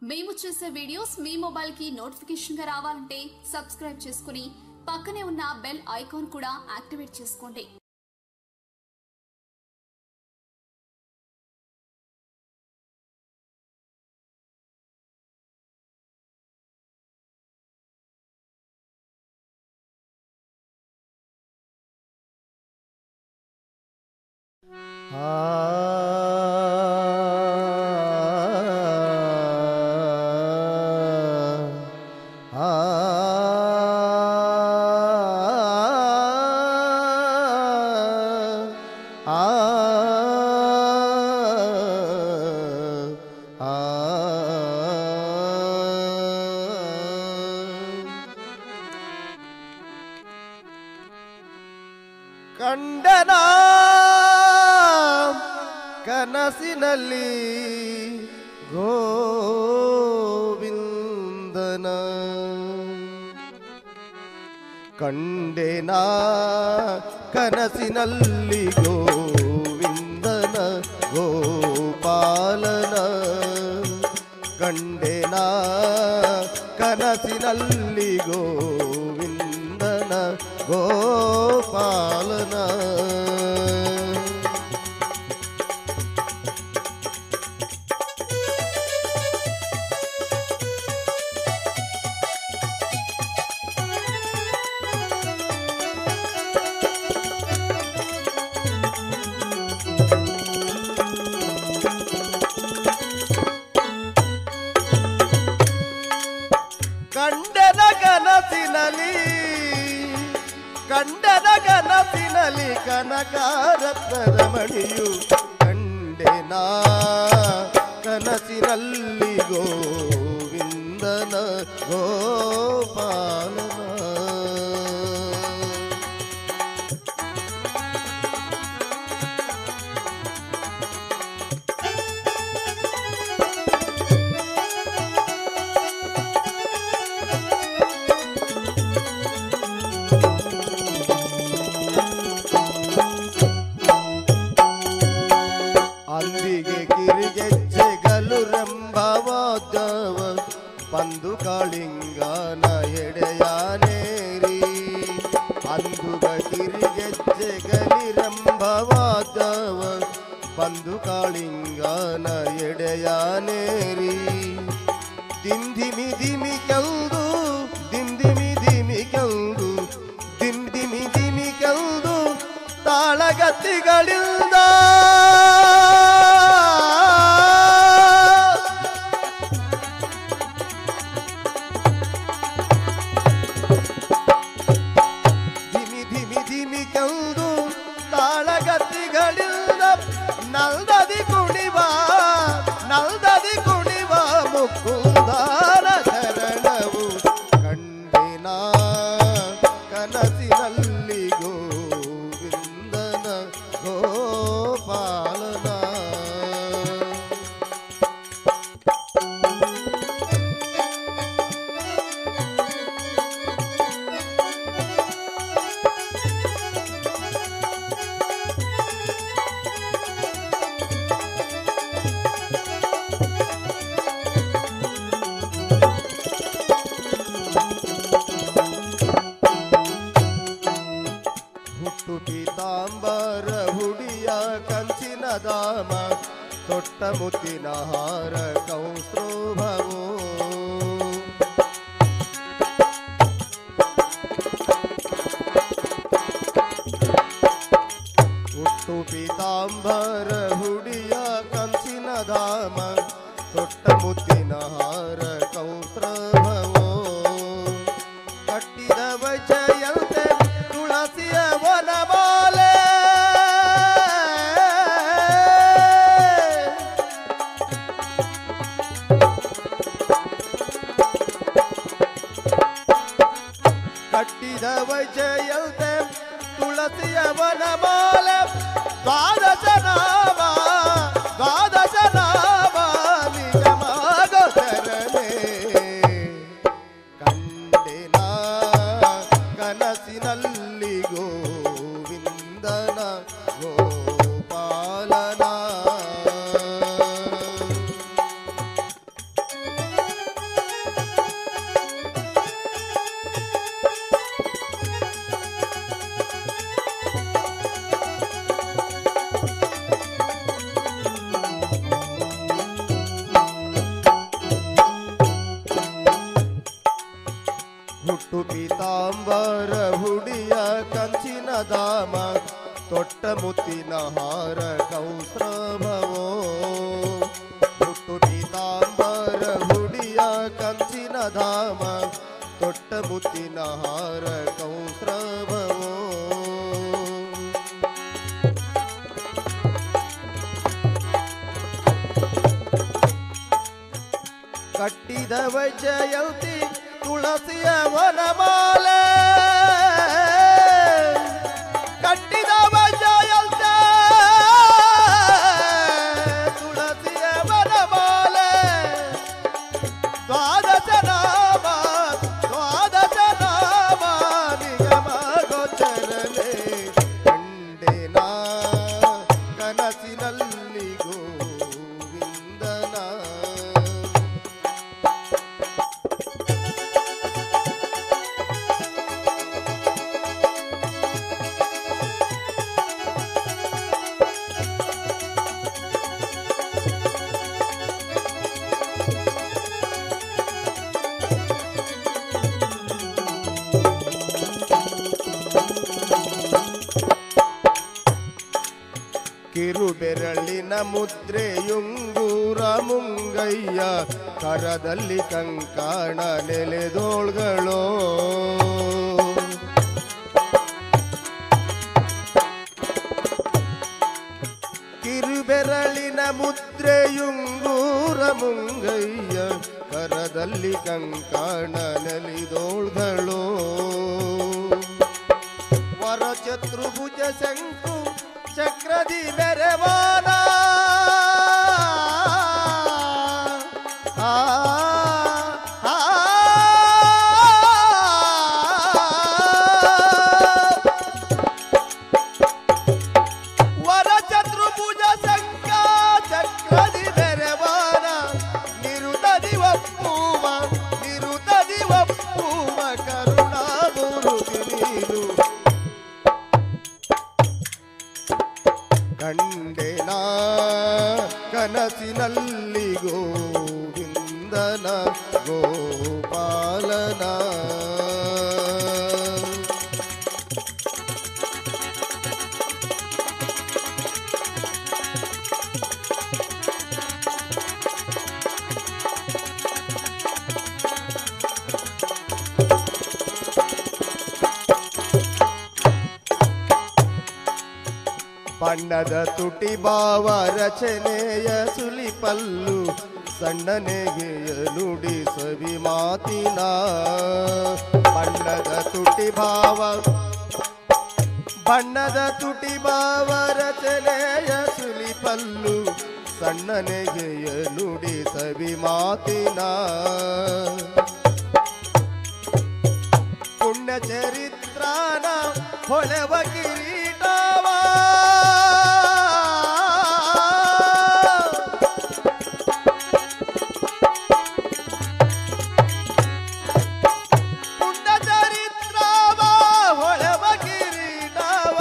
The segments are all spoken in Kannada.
మేము చేసే వీడియోస్ మీ మొబైల్ కి నోటిఫికేషన్ గా రావాలంటే సబ్స్క్రైబ్ చేసుకుని పక్కనే ఉన్న బెల్ ఐకాన్ కూడా యాక్టివేట్ చేసుకోండి ಕಂಡನ ಕನಸಿನಲ್ಲಿ ಗೋವಿಂದನ ಕಂಡೆನ ಕನಸಿನಲ್ಲಿ ಗೋವಿಂದನ ಗೋಪಾಲನ ಕಂಡೆನ ಕನಸಿನಲ್ಲಿ ಗೋವಿಂದನ ಗೋಪಾಲನ ಕಂಡನ ಕನಸಿನಲಿ ಕಂಡನ ಕನಸಿನಲಿ ಕನಕಾರತ್ನದ ಮಣಿಯು ಕಂಡೆನ ಕನಸಿನಲ್ಲಿ ಗೋವಿಂದನ ಗೋಪಾಲನ ಅಂದಿಗೆ ಕಿರಿಗೆಜ್ಜೆಗಲು ರೆಂಬವಾದವ ಬಂದು ಕಾಳಿಂಗನ ಎಡೆಯಾನೇರಿ ಅಂದುಗ ಕಿರಿಗೆಜ್ಜೆಗಲಿ ರೆಂಬವಾದವ ಬಂದು ಕಾಳಿಂಗನ ಎಡೆಯಾನೇರಿ ದಿಂದಿಮಿ ದಿಮಿ ಕೆಲ್ದು ದಿಂದಿಮಿ ದಿಮಿ ಕೆಲ್ದು ದಿಂದಿಮಿ ದಿಮಿ ಕೆಲ್ದು ತಾಳಗತ್ತಿಗಳಿಂದ ಧಿಮಿ ಧಿಮಿ ಧಿಮಿ ಕೆಲ್ದು ತಾಳಗತ್ತಿಗಳಿಂದ ನಲ್ದದಿ ಕುಣಿವ ನಲ್ದದಿ ಕುಣಿವ ಮುಕುಂದನ ಶರಣವು ಕಂಡಿನ ಕನಸಿನಲ್ಲಿ ಗೋವಿಂದನ ಗೋಪಾಲನ ಹುಟ್ಟು ಪೀತಾಂಬರ ಹುಡಿಯ ಕಂಚಿನ ದಾಮ ತೊಟ್ಟ ಮುತ್ತಿನ ಹಾರ ಕೌಸ್ತುಭವೋ ಹುಟ್ಟು ಪೀತಾಂಬರ ಹುಡಿಯ ಕಂಚಿನ ಧಾಮ ತೊಟ್ಟ ಮುತ್ತಿನ ಹಾರ ಕೌಸ್ತುಭವೋ ಕಟ್ಟಿದ ವಜಯಂತೆ ತುಳಸಿಯ ವನಮಾಲೆ ಕಟ್ಟಿದ ವಜಯಂತೆ ತುಳಸಿಯ ವನಮಾಲೆ ದ್ವಾದಶ ನಾಮ ದ್ವಾದಶ ನಾಮ ನಿಜಮಾಗೋ ಶರಣೆ ಕಂಡೆನ ಕನಸಿನಲ್ಲಿ ಗೋವಿಂದನ ಗೋಪಾಲನ ಹುಟ್ಟು ಪೀತಾಂಬರ ಹುಡಿಯ ಕಂಚಿನ ಧಾಮ ತೊಟ್ಟ ಮುತ್ತಿನ ಹಾರ ಕೌಸ್ರಭವೋ ಹುಟ್ಟು ಪೀತಾಂಬರ ಹುಡಿಯ ಕಂಚಿನ ಧಾಮ ತೊಟ್ಟ ಮುತ್ತಿನ ಹಾರ ಕೌಸ್ರಭವೋ ಕಟ್ಟಿದ ವೈಜಯಂತಿ ತುಳಸಿಯ ವನಮಾಲೆ ಕಟ್ಟಿದ ವೈಜಯಂತ ತುಳಸಿಯ ವನಮಾಲೆ ದ್ವಾದಶ ನಾಮ ದ್ವಾದಶ ನಾಮ ನಿಗಮ ಗೋಚರನೆ ಕಂಡೆನ ಕನಸಿನಲ್ಲಿ ಗೋವಿಂದನ ಕಿರುಬೆರಳಿನ ಮುದ್ರೆಯುಂಗೂರ ಮುಂಗಯ್ಯ ಕರದಲ್ಲಿ ಕಂಕಾಣ ನೆಲೆದೋಳ್ಗಳೋ ಕಿರುಬೆರಳಿನ ಮುದ್ರೆಯುಂಗೂರ ಮುಂಗಯ್ಯ ಕರದಲ್ಲಿ ಕಂಕಾಣ ನೆಲಿದೋಳ್ಗಳೋ ವರ ಚತುರ್ಭುಜ ಶಂಕು ಚಕ್ರದಿ ಮೆರವಾನ ಆ, ಆ, ವರ ಚತುರ್ಭುಜ ಶಂಕ ಚಕ್ರದಿ ಮೆರವಾನ ನಿರುತದಿ ಒಪ್ಪುವ ನಿರುತದಿ ಒಪ್ಪುವ ಕರುಣಾ ಗುರುತಿ ನೀನು ಕಂಡೆನ ಕನಸಿನಲ್ಲಿ ಗೋವಿಂದನ ಗೋಪಾಲನ ಬಣ್ಣದ ತುಟಿ ಭಾವ ರಚನೆಯ ಸುಲಿಪಲ್ಲು ಸಣ್ಣನೆಗೆಯ ನುಡಿ ಸವಿ ಮಾತಿನ ಬಣ್ಣದ ತುಟಿ ಭಾವ ಬಣ್ಣದ ತುಟಿ ಭಾವ ರಚನೆಯ ಸುಲಿಪಲ್ಲು ಸಣ್ಣನೆಗೆಯ ನುಡಿ ಸವಿ ಮಾತಿನ ಪುಣ್ಯ ಚರಿತ್ರಾನ ಹೊಳೆವ ಕಿರೀಟವ ಪುಣ್ಯ ಚರಿತ್ರವ ಹೊಳೆವ ಕಿರೀಟವ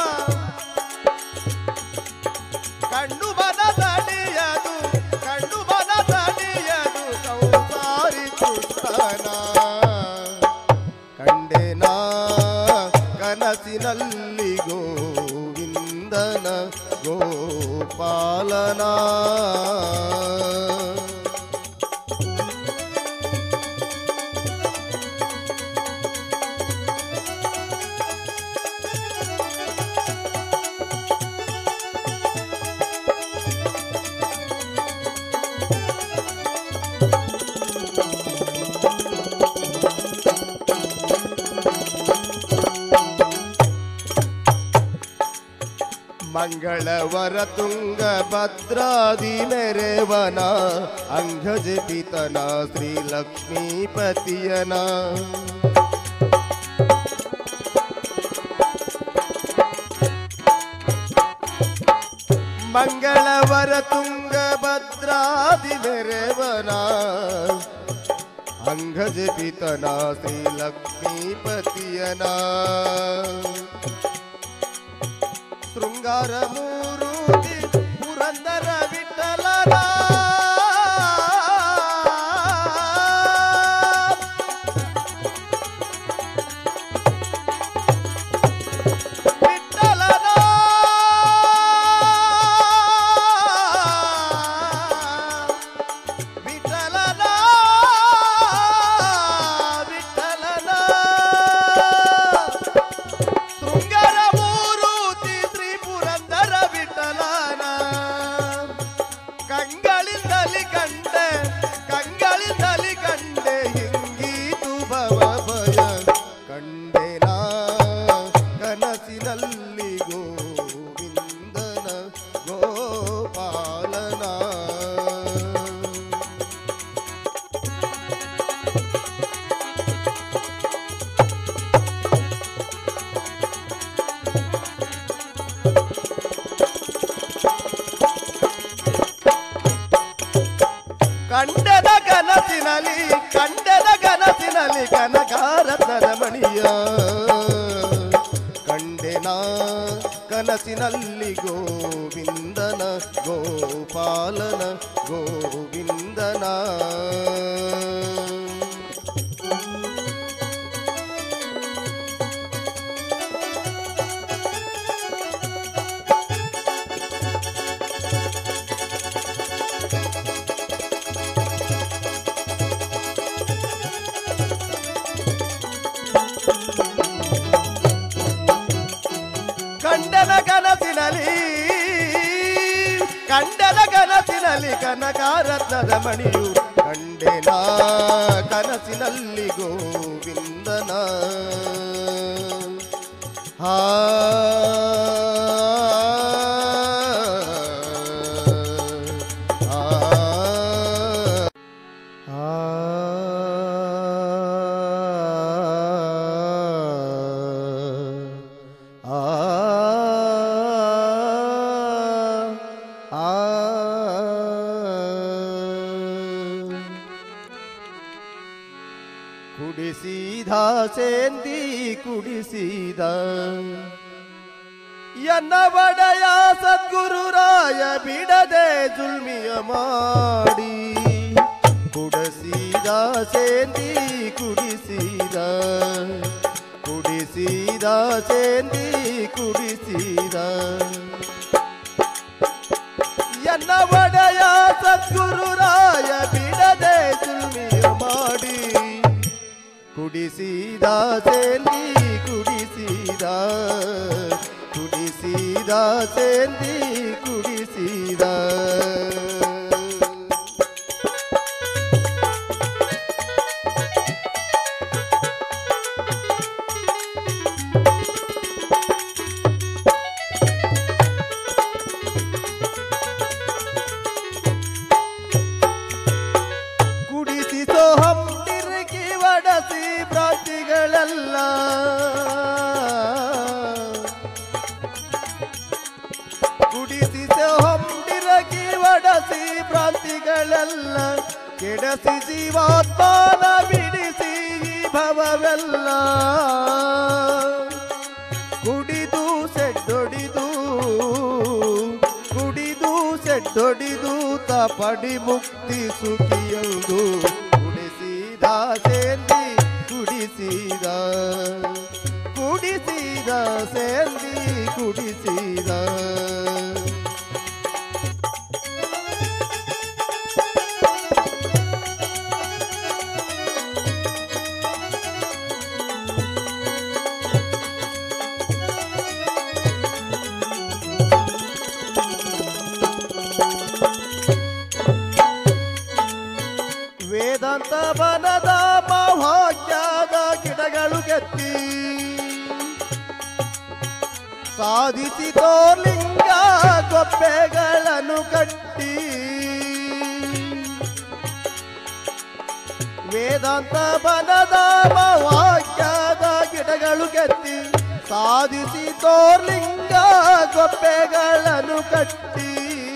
ಕಣ್ಣು ಮನ ತಡಿಯದು ಕಣ್ಣು ಮನ ತಡಿಯದು ಕೌಸಾರಿ ಪುಸ್ತನ ಕಂಡೆನ ಕನಸಿನಲ್ಲಿ ಗೋವಿಂದನ ಗೋಪಾಲನ ಮಂಗಳವರ ತುಂಗ ಭದ್ರಾದಿ ಮೆರೆವನ ಅಂಗಜ ಪಿತನ ಶ್ರೀ ಲಕ್ಷ್ಮೀಪತಿಯನ ಮಂಗಳವರ ತುಂಗ ಭದ್ರಾದಿ ಮೆರೆವನ ಅಂಗಜ ಪಿತನ ಶ್ರೀ ಲಕ್ಷ್ಮೀಪತಿಯನ ಶೃಂಗಾರ ಮೂರುತಿ ಪುರಂದರ ವಿಠಲನ ಕನಕಾರತ್ನದ ಮಣಿಯ ಕಂಡೆನ ಕನಸಿನಲ್ಲಿ ಗೋವಿಂದನ ಗೋಪಾಲನ ಗೋವಿಂದನ ಕಂಡನ ಕನಸಿನಲ್ಲಿ ಕಂಡನ ಕನಸಿನಲ್ಲಿ ಕನಕಾರತ್ನದ ಮಣಿಯು ಕಂಡೆನ ಕನಸಿನಲ್ಲಿ ಗೋವಿಂದನ ಆ ಕುಡಿಸಿದ ಸೇಂದಿ ಕುಡಿಸಿದ ಎನ್ನ ಬಡೆಯ ಸದ್ಗುರುರಾಯ ಬಿಡದೆ ಜುಲ್ಮಿಯ ಮಾಡಿ ಕುಡಿಸಿದ ಸೇಂದಿ ಕುಡಿಸಿದ ಕುಡಿಸಿದ ಸೇಂದಿ ಕುಡಿಸಿದ ಎನ್ನ ಒಡೆಯ ಸದ್ಗುರುರಾಯ ಬಿಡದೆ ಜುಲ್ಮಿಯ ಮಾಡಿ ಕುಡಿಸಿದ ಸೇಂದಿ ಕುಡಿಸಿದ ಕುಡಿಸಿದ ಸೇಂದಿ ಕುಡಿಸಿದ ಕುಡಿಸಿ ಸೋಹಂ ತಿರುಗಿ ಒಡಸಿ ಭ್ರಾಂತಿಗಳೆಲ್ಲ ಕುಡಿಸಿ ಸೋಹಂ ತಿರುಗಿ ಒಡಸಿ ಭ್ರಾಂತಿಗಳೆಲ್ಲ ಕೆಡಸಿ ಜೀವಾತ್ಮಾನ ಬಿಡಿಸಿ ಈ ಭವವೆಲ್ಲ ಕುಡಿದು ಸೆಡ್ಡೊಡಿದು ಕುಡಿದು ಸೆಡ್ಡೊಡಿದು ತಪಡಿ ಮುಕ್ತಿ ಸುಖಿಯದು ಕುಡಿಸಿದ ಸೇಂದಿ ಕುಡಿಸಿದ ಕುಡಿಸಿದ ಸೇಂದಿ ಕುಡಿಸಿದ ವೇದಾಂತ ಬನದ ಮಹಾಜ್ಞಾದ ಗಿಡಗಳು ಕೆತ್ತಿ ಸಾಧಿಸಿತೋ ಲಿಂಗ ಗೊಬ್ಬೆಗಳನ್ನು ಕಟ್ಟಿ ವೇದಾಂತ ಬನದ ಮಹಾಜ್ಞಾದ ಗಿಡಗಳು ಕೆತ್ತಿ ಸಾಧಿಸಿತೋ ಲಿಂಗ ಗೊಬ್ಬೆಗಳನ್ನು ಕಟ್ಟಿ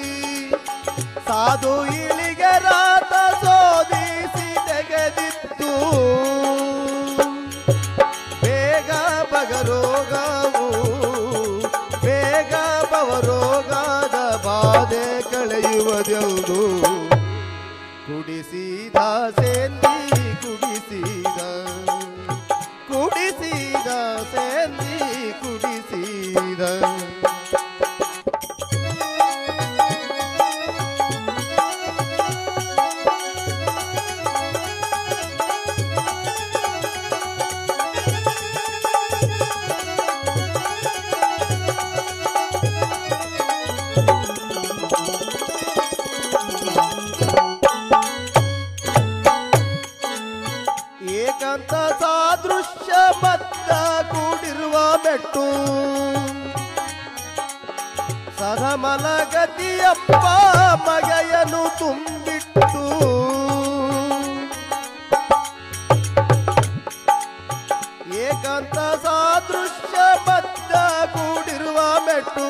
ಸಾಧು ಇಳಿಗೆ ರಾತ ಶೋಧಿಸಿ ತೆಗೆದಿತ್ತು ಬೇಗ ಬಗರೋಗವು ಬೇಗ ಬವರೋಗದ ಬಾಧೆ ಕಳೆಯುವುದೆಂದು ಕುಡಿಸಿದ ಸೇಂದಿ ಕುಡಿಸಿದ ಕುಡಿಸಿದ ಸೇಂದಿ ಕುಡಿಸಿದ ಏಕಾಂತ ಸಾದೃಶ್ಯ ಬದ್ದ ಕೂಡಿರುವ ಬೆಟ್ಟು ಸದಮಲ ಗತಿಯಪ್ಪ ಮಗೆಯನು ತುಂಬಿಟ್ಟು ಏಕಾಂತ ಸಾದೃಶ್ಯ ಬದ್ದ ಕೂಡಿರುವ ಮೆಟ್ಟು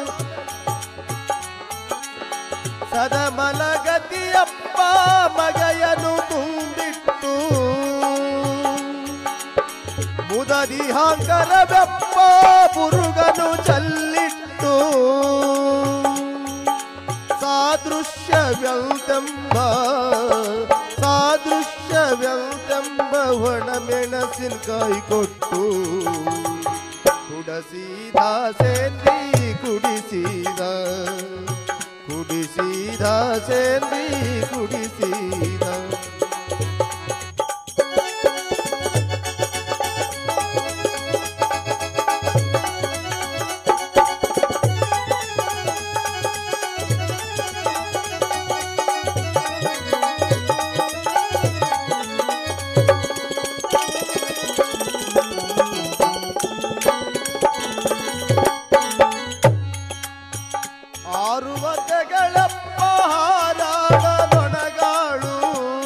ಸದಮಲ ಗತಿಯಪ್ಪ ಮಗೆಯನು ತುಂಬಿಟ್ಟು ಮುದದಿ ಹಾಂಕರ ಬೆಪ್ಪ ಪುರುಗನು ಚಲ್ಲಿಟ್ಟು ಸಾದೃಶ್ಯವ್ಯಂತೆಂಬ ಸಾದೃಶ್ಯವ್ಯಂತೆಂಬ ಒಣ ಮೆಣಸಿನಕಾಯಿ ಕೊಟ್ಟು ಕುಡಸಿದ ಸೇಂದಿ ಕುಡಿಸಿದ ಕುಡಿಸಿದ ಸೇಂದಿ ಕುಡಿಸಿದ ಆರು ವದಗಳಪ್ಪ ಹಾರಾದ ನೊಣಗಾಳು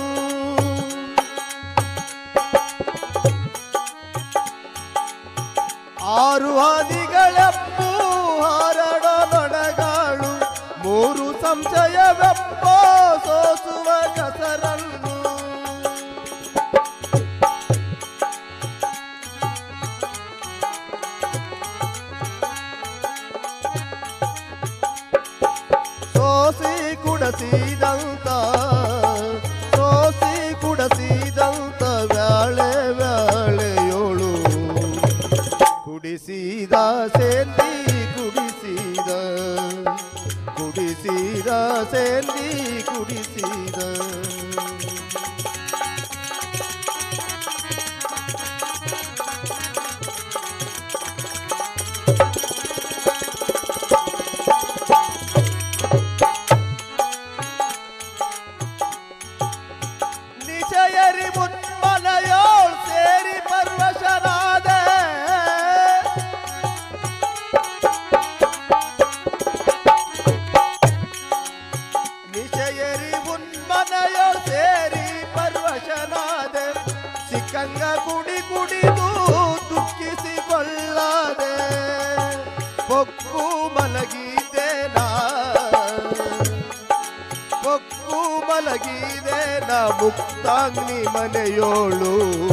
ಆರು ಹಾದಿಗಳಪ್ಪು ಹಾರಡ ನೊಣಗಾಳು ಮೂರು ಸಂಶಯವೆಪ್ಪ ಸೋಸುವ ಕಸರನ್ನು ಸೋಸಿ ಕುಡಸಿದಂತ ಸೋಸಿ ಕುಡಸಿದಂತ ವ್ಯಾಳೆ ವ್ಯಾಳೆಯೋಳು ಕುಡಿಸಿದ ಸೇಂದಿ ಕುಡಿಸಿದ ಕುಡಿಸಿದ ಸೇಂದಿ ಕುಡಿಸಿದ ನಿಶಯರಿ ಮುನ್ಮನಯೋಳ್ ಸೇರಿ ಪರ್ವಶರಾದೆ ನಿಶಯರಿ ಮುನ್ಮನಯೋಳ್ ಸೇರಿ ಪರ್ವಶನಾದೆ ಸಿಕ್ಕಂಗ ಕುಡಿ ಕುಡಿದು ದುಃಖಿಸಿಕೊಳ್ಳದೆ ಪೊಕ್ಕು ಮಲಗಿದ್ದೇನಾ ಪೊಕ್ಕು ಮಲಗಿದೆ ನ ಮುಕ್ತಾಗ್ನಿ ಮನೆಯೋಳು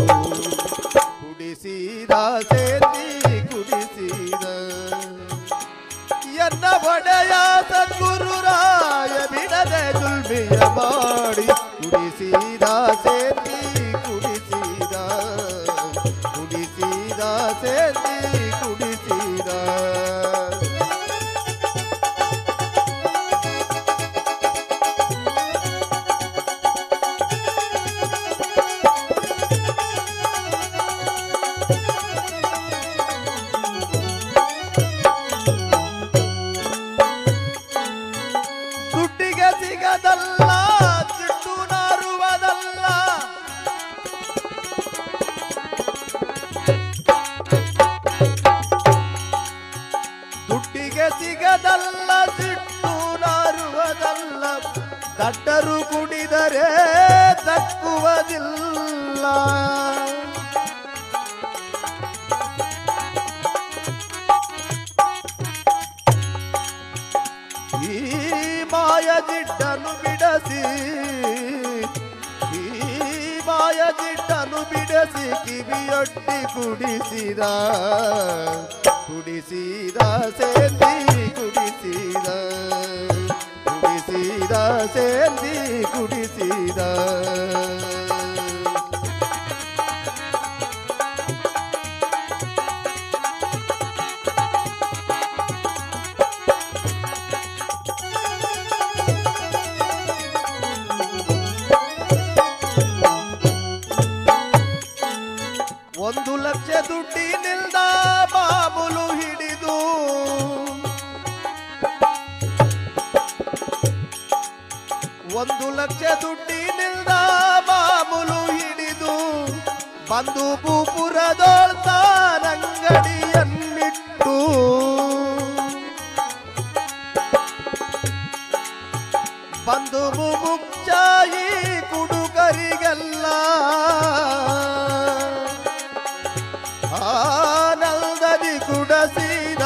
ಕುಡಿಸಿದ ಸೇರಿ ಕುಡಿಸಿದ ಎನ್ನ ಒಡೆಯ ಸದ್ಗುರುರಾಯ ಬಿಡದೆ ದುಲ್ಮಿಯ ಮಾಡಿ ಕುಡಿಸಿದ ಸೇರಿ ಕುಡಿಸಿದ ಕುಡಿಸಿದ ಸೇರಿ ಕುಡಿಸಿದ ದುಡ್ಡಿಗೆ ಸಿಗದಲ್ಲ ದುಡ್ಡು ನಾರುವುದಲ್ಲ ದುಡ್ಡಿಗೆ ಸಿಗದಲ್ಲ ದುಡ್ಡು ನಾರುವುದಲ್ಲ ದಡ್ಡರು ಕುಡಿದರೆ ತಕ್ಕುವುದಿಲ್ಲ ಈ ಮಾಯ ಜಿಡ್ಡನು ಬಿಡಸಿ ಈ ಮಾಯ ಜಿಡ್ಡನು ಬಿಡಸಿ ಕಿವಿಯೊಟ್ಟಿ ಕುಡಿಸಿದ ಕುಡಿಸಿದ ಸೇಂದಿ ಕುಡಿಸಿದ ಕುಡಿಸಿದ ಸೇಂದಿ ಕುಡಿಸಿದ ಒಂದು ಲಕ್ಷ ದುಡ್ಡಿನಿಂದ ಮಾಮೂಲು ಹಿಡಿದು ಒಂದು ಲಕ್ಷ ದುಡ್ಡಿನಿಂದ ಮಾಮೂಲು ಹಿಡಿದು ಬಂದು ಪುರದೋಳ್ತಾನಂಗಡಿಯನ್ನಿಟ್ಟು ಬಂದು ಮುಕ್ಚಾಯಿ ಕುಡುಕರಿಗೆಲ್ಲ ಆನಂದದಿ ಕುಡಸಿದ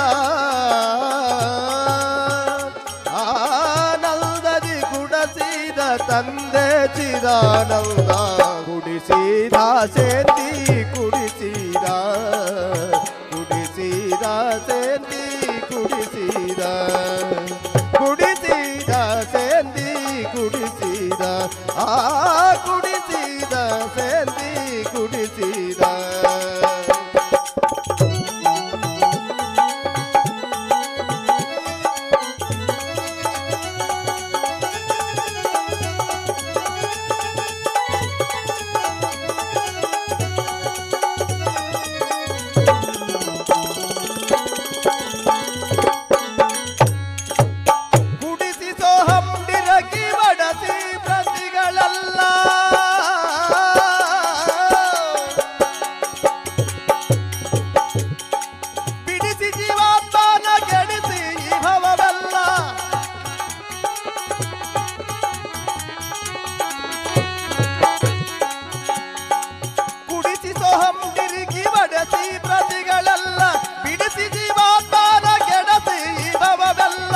ಆನಂದದಿ ಕುಡಸಿದ ತಂದೆ ಚಿದಾನಂದ ಕುಡಿಸಿದ ಸೇತಿ ಕುಡಿಸಿದ ಕುಡಿಸಿದ ಸೇಂದಿ ಕುಡಿಸಿದ ಕುಡಿಸಿದ ಸೇಂದಿ ಕುಡಿಸಿದ ಆ ಕುಡಿಸಿದ ಸೇಂದಿ ಕುಡಿಸಿದ ಕುಡಿಸಿ ಸೋಹಂಬಿರಗಿ ಬಡಸಿ ಪ್ರತಿಗಳಲ್ಲ ಬಿಡಿಸಿ ಜೀವಾತ್ಮನ ಕೆಡಿಸಿ ಈ ಭವವೆಲ್ಲ ಕುಡಿಸಿ ಸೋಹಂಬಿರಿಗಿ ಬಡಸಿ ಪ್ರತಿಗಳಲ್ಲ ಬಿಡಿಸಿ ಜೀವಾತ್ಮನ ಕೆಡಸಿ ಈ ಭವವೆಲ್ಲ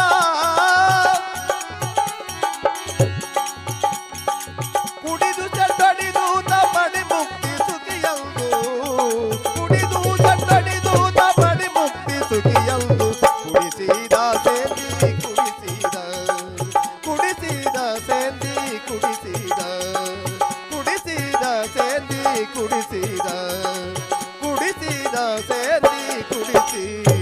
ಕುಡಿದು ಚಟ್ಟಡಿದು ತಪಡಿ ಮುಕ್ತಿ ಸುಖಿಯಲ್ದು ಕುಡಿದು ಚಟ್ಟಡಿದು ತಪಡಿ ಮುಕ್ತಿ ಸುಖಿಯಲ್ದು ಕುಡಿಸಿದ ಸೇಂದಿ ಕುಡಿಸಿದ ಕುಡಿಸಿದ ಸೇಂದಿ ಕುಡಿಸಿದ ಕುಡಿಸಿದ ಸೇಂದಿ ಕುಡಿಸಿದ ಕುಡಿಸಿದ ಸೇಂದಿ ಕುಡಿಸಿದ